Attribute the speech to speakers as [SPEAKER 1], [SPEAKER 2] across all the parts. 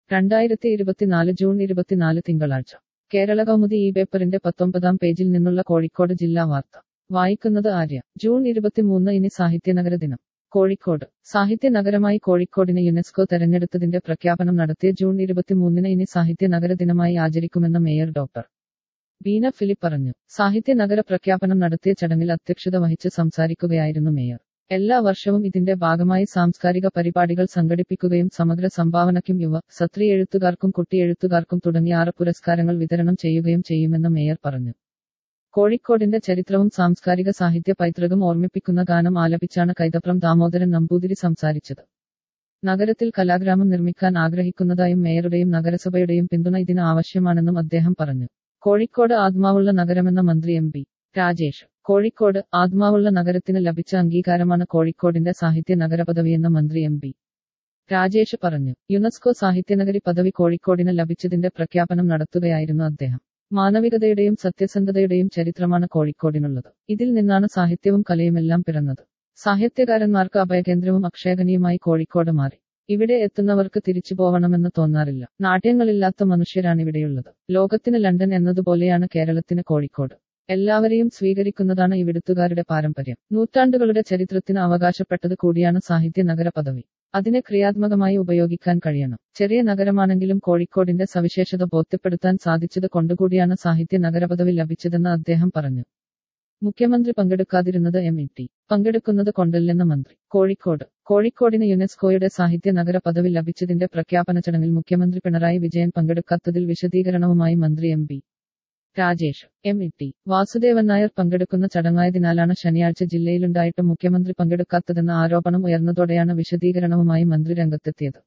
[SPEAKER 1] രണ്ടായിരത്തി ഇരുപത്തിനാല് ജൂൺ ഇരുപത്തിനാല് തിങ്കളാഴ്ച കേരള കൗമുദി ഈ പേപ്പറിന്റെ പത്തൊമ്പതാം പേജിൽ നിന്നുള്ള കോഴിക്കോട് ജില്ലാ വാർത്ത വായിക്കുന്നത് ആര്യ ജൂൺ ഇരുപത്തിമൂന്ന് ഇനി സാഹിത്യനഗര ദിനം കോഴിക്കോട് സാഹിത്യ നഗരമായി കോഴിക്കോടിനെ യുനെസ്കോ തെരഞ്ഞെടുത്തതിന്റെ പ്രഖ്യാപനം നടത്തിയ ജൂൺ ഇരുപത്തിമൂന്നിന് ഇനി സാഹിത്യ നഗര ദിനമായി ആചരിക്കുമെന്ന് മേയർ ഡോക്ടർ ബീന ഫിലിപ്പ് പറഞ്ഞു സാഹിത്യ നഗര പ്രഖ്യാപനം നടത്തിയ ചടങ്ങിൽ അധ്യക്ഷത വഹിച്ച് സംസാരിക്കുകയായിരുന്നു മേയർ എല്ലാ വർഷവും ഇതിന്റെ ഭാഗമായി സാംസ്കാരിക പരിപാടികൾ സംഘടിപ്പിക്കുകയും സമഗ്ര സംഭാവനയ്ക്കും യുവ സത്രി എഴുത്തുകാർക്കും കുട്ടി എഴുത്തുകാർക്കും തുടങ്ങിയ ആറ് പുരസ്കാരങ്ങൾ വിതരണം ചെയ്യുകയും ചെയ്യുമെന്ന് മേയർ പറഞ്ഞു കോഴിക്കോടിന്റെ ചരിത്രവും സാംസ്കാരിക സാഹിത്യ പൈതൃകം ഓർമ്മിപ്പിക്കുന്ന ഗാനം ആലപിച്ചാണ് കൈതപ്രം ദാമോദരൻ നമ്പൂതിരി സംസാരിച്ചത് നഗരത്തിൽ കലാഗ്രാമം നിർമ്മിക്കാൻ ആഗ്രഹിക്കുന്നതായും മേയറുടെയും നഗരസഭയുടെയും പിന്തുണ ഇതിന് ആവശ്യമാണെന്നും അദ്ദേഹം പറഞ്ഞു കോഴിക്കോട് ആത്മാവുള്ള നഗരമെന്ന മന്ത്രി എം പി രാജേഷ് കോഴിക്കോട് ആത്മാവുള്ള നഗരത്തിന് ലഭിച്ച അംഗീകാരമാണ് കോഴിക്കോടിന്റെ സാഹിത്യ നഗര പദവിയെന്ന മന്ത്രി എം പി രാജേഷ് പറഞ്ഞു യുനെസ്കോ സാഹിത്യനഗരി പദവി കോഴിക്കോടിന് ലഭിച്ചതിന്റെ പ്രഖ്യാപനം നടത്തുകയായിരുന്നു അദ്ദേഹം മാനവികതയുടെയും സത്യസന്ധതയുടെയും ചരിത്രമാണ് കോഴിക്കോടിനുള്ളത് ഇതിൽ നിന്നാണ് സാഹിത്യവും കലയുമെല്ലാം പിറന്നത് സാഹിത്യകാരന്മാർക്ക് അഭയകേന്ദ്രവും അക്ഷയഖനിയുമായി കോഴിക്കോട് മാറി ഇവിടെ എത്തുന്നവർക്ക് തിരിച്ചു പോവണമെന്ന് തോന്നാറില്ല നാട്യങ്ങളില്ലാത്ത മനുഷ്യരാണിവിടെയുള്ളത് ലോകത്തിന് ലണ്ടൻ എന്നതുപോലെയാണ് കേരളത്തിന് കോഴിക്കോട് എല്ലാവരെയും സ്വീകരിക്കുന്നതാണ് ഇവിടുത്തുകാരുടെ പാരമ്പര്യം നൂറ്റാണ്ടുകളുടെ ചരിത്രത്തിന് അവകാശപ്പെട്ടത് കൂടിയാണ് സാഹിത്യ നഗര പദവി അതിനെ ക്രിയാത്മകമായി ഉപയോഗിക്കാൻ കഴിയണം ചെറിയ നഗരമാണെങ്കിലും കോഴിക്കോടിന്റെ സവിശേഷത ബോധ്യപ്പെടുത്താൻ സാധിച്ചത് കൊണ്ടുകൂടിയാണ് സാഹിത്യ നഗരപദവി ലഭിച്ചതെന്ന് അദ്ദേഹം പറഞ്ഞു മുഖ്യമന്ത്രി പങ്കെടുക്കാതിരുന്നത് എം ഇ ടി പങ്കെടുക്കുന്നത് കൊണ്ടല്ലെന്ന് മന്ത്രി കോഴിക്കോട് കോഴിക്കോടിന് യുനെസ്കോയുടെ സാഹിത്യ നഗര പദവി ലഭിച്ചതിന്റെ പ്രഖ്യാപന ചടങ്ങിൽ മുഖ്യമന്ത്രി പിണറായി വിജയൻ പങ്കെടുക്കാത്തതിൽ വിശദീകരണവുമായി മന്ത്രി M P Rajesh M E T Vasudevan Nair പങ്കെടുക്കുന്ന ചടങ്ങായതിനാലാണ് ശനിയാഴ്ച ജില്ലയിലുണ്ടായിട്ടും മുഖ്യമന്ത്രി പങ്കെടുക്കാത്തതെന്ന ആരോപണം ഉയർന്നതോടെയാണ് വിശദീകരണവുമായി മന്ത്രി രംഗത്തെത്തിയത്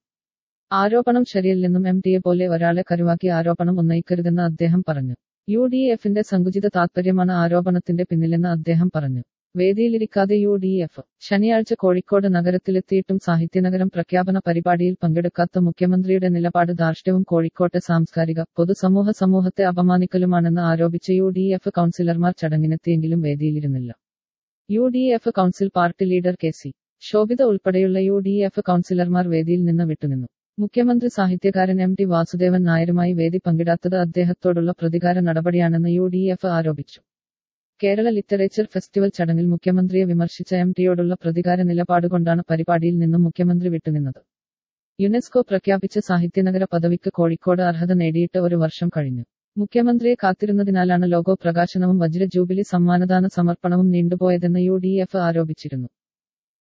[SPEAKER 1] ആരോപണം ശരിയല്ലെന്നും എം ടിയെ പോലെ ഒരാളെ കരുവാക്കി ആരോപണം ഉന്നയിക്കരുതെന്ന് അദ്ദേഹം പറഞ്ഞു യു ഡി എഫിന്റെ സങ്കുചിത താത്പര്യമാണ് ആരോപണത്തിന്റെ പിന്നിലെന്ന് അദ്ദേഹം പറഞ്ഞു വേദിയിലിരിക്കാതെ യു ഡി എഫ് ശനിയാഴ്ച കോഴിക്കോട് നഗരത്തിലെത്തിയിട്ടും സാഹിത്യനഗരം പ്രഖ്യാപന പരിപാടിയിൽ പങ്കെടുക്കാത്ത മുഖ്യമന്ത്രിയുടെ നിലപാട് ധാർഷ്ട്യവും കോഴിക്കോട്ടെ സാംസ്കാരിക പൊതുസമൂഹ സമൂഹത്തെ അപമാനിക്കലുമാണെന്ന് ആരോപിച്ച യു ഡി എഫ് കൗൺസിലർമാർ ചടങ്ങിനെത്തിയെങ്കിലും വേദിയിലിരുന്നില്ല U D F council party leader K C Shobhitha ഉൾപ്പെടെയുള്ള യു ഡി എഫ് കൗൺസിലർമാർ വേദിയിൽ നിന്ന് വിട്ടുനിന്നു മുഖ്യമന്ത്രി സാഹിത്യകാരൻ എം ടി വാസുദേവൻ നായരുമായി വേദി പങ്കിടാത്തത് അദ്ദേഹത്തോടുള്ള പ്രതികാര നടപടിയാണെന്ന് യു ഡി എഫ് ആരോപിച്ചു കേരള ലിറ്ററേച്ചർ ഫെസ്റ്റിവൽ ചടങ്ങിൽ മുഖ്യമന്ത്രിയെ വിമർശിച്ച എം ടിയോടുള്ള പ്രതികാര നിലപാടുകൊണ്ടാണ് പരിപാടിയിൽ നിന്നും മുഖ്യമന്ത്രി വിട്ടുനിന്നത് യുനെസ്കോ പ്രഖ്യാപിച്ച സാഹിത്യനഗര പദവിക്ക് കോഴിക്കോട് അർഹത നേടിയിട്ട് ഒരു വർഷം കഴിഞ്ഞു മുഖ്യമന്ത്രിയെ കാത്തിരുന്നതിനാലാണ് ലോഗോ പ്രകാശനവും വജ്ര ജൂബിലി സമ്മാനദാന സമർപ്പണവും നീണ്ടുപോയതെന്ന് യു ഡി എഫ് ആരോപിച്ചിരുന്നു